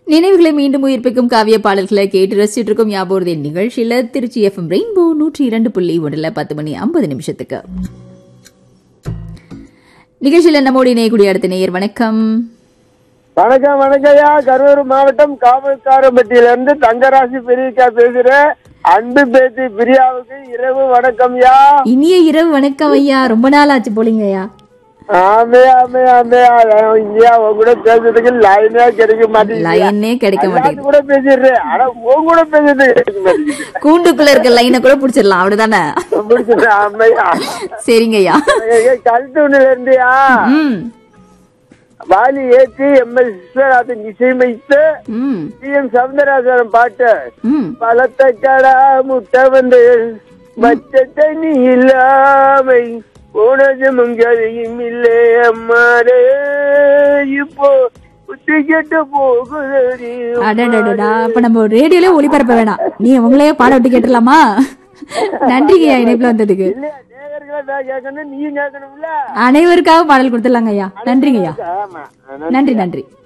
நினைவுகளை மீண்டும் உயிர்ப்பிக்கும் காவிய பாடல்களை கேட்டு ரசிச்சுட்டு இருக்கும் ஞாபகம் நிகழ்ச்சியில திருச்சி எஃப்எம் ரெயின்போ நூற்றி இரண்டு புள்ளி ஒன்றுல பத்து மணி ஐம்பது நிமிஷத்துக்கு நிகழ்ச்சியில நம்மோடு இணையக்கூடிய அடுத்த நேயர் வணக்கம் வணக்கம் வணக்கம்யா கரூர் மாவட்டம் காவல்காரம்பட்டியில இருந்து தங்கராசி பெரியக்கா பேசுறேன் அன்பு பேத்தி பிரியாவுக்கு இரவு வணக்கம்யா இனிய இரவு வணக்கம் ஐயா ரொம்ப நாள் ஆச்சு போலீங்க ஐயா ஆமே ஆமே ஆமே ஐயா உன் கூட பேசுறதுக்கு லைனே கிடைக்க மாட்டேங்குது லைனே கிடைக்க மாட்டேங்குது எல்லாத்து கூட பேசிடுறேன் ஆனா உன் கூட பேசுறது கிடைக்க மாட்டேங்குது கூண்டுக்குள்ள இருக்க லைனை கூட பிடிச்சிடலாம் அப்படிதானே பிடிச்சது ஆமையா சரிங்க ஐயா கல்தூணில இருந்தியா ம் வாலி ஏற்றி எம் எஸ் விஸ்வநாதன் இசையமைத்து ம் டி எம் சவுந்தரராஜன் பாட்டு ம் பழத்த கடா முட்டை வந்து மச்சத்தை நீ இல்லாமை போனதும் கதையும் இல்லை அம்மாரே இப்போ புத்தி கெட்டு போகுதடி அடடடடா அப்ப நம்ம ரேடியோல ஒளிபரப்ப வேணாம் நீ உங்களே பாட விட்டு கேட்டுடலாமா நன்றிங்க ஐயா இணைப்புல வந்ததுக்கு இல்லையா நேயர்களை நான் கேட்கணும் நீ கேட்கணும்ல அனைவருக்காக பாடல் கொடுத்துடலாங்க ஐயா நன்றிங்க ஐயா ஆமா நன்றி நன்றி